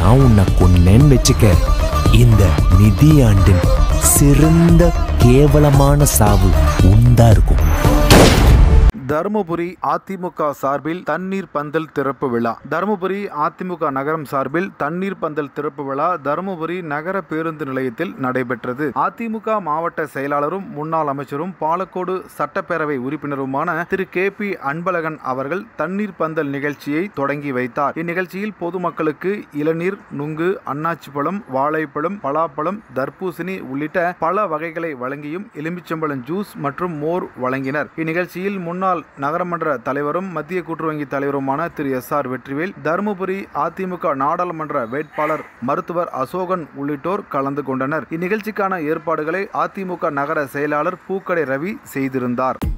நான் உன்னை கொன்னேன்னு வச்சுக்க இந்த நிதியாண்டின் சிறந்த கேவலமான சாவு உண்டா இருக்கும் தருமபுரி அதிமுக சார்பில் தண்ணீர் பந்தல் திறப்பு விழா தருமபுரி அதிமுக நகரம் சார்பில் தண்ணீர் பந்தல் திறப்பு விழா தருமபுரி நகர பேருந்து நிலையத்தில் நடைபெற்றது அதிமுக மாவட்ட செயலாளரும் முன்னாள் அமைச்சரும் பாலக்கோடு சட்டப்பேரவை உறுப்பினருமான திரு கே பி அன்பழகன் அவர்கள் தண்ணீர் பந்தல் நிகழ்ச்சியை தொடங்கி வைத்தார் இந்நிகழ்ச்சியில் பொதுமக்களுக்கு இளநீர் நுங்கு அன்னாச்சி பழம் வாழைப்பழம் பலாப்பழம் தர்பூசணி உள்ளிட்ட பல வகைகளை வழங்கியும் எலுமிச்சம்பழம் ஜூஸ் மற்றும் மோர் வழங்கினர் இந்நிகழ்ச்சியில் முன்னாள் நகரமன்ற தலைவரும் மத்திய கூட்டுறவு தலைவருமான திரு எஸ் ஆர் வெற்றிவேல் தருமபுரி அதிமுக நாடாளுமன்ற வேட்பாளர் மருத்துவர் அசோகன் உள்ளிட்டோர் கலந்து கொண்டனர் இந்நிகழ்ச்சிக்கான ஏற்பாடுகளை அதிமுக நகர செயலாளர் பூக்கடை ரவி செய்திருந்தார்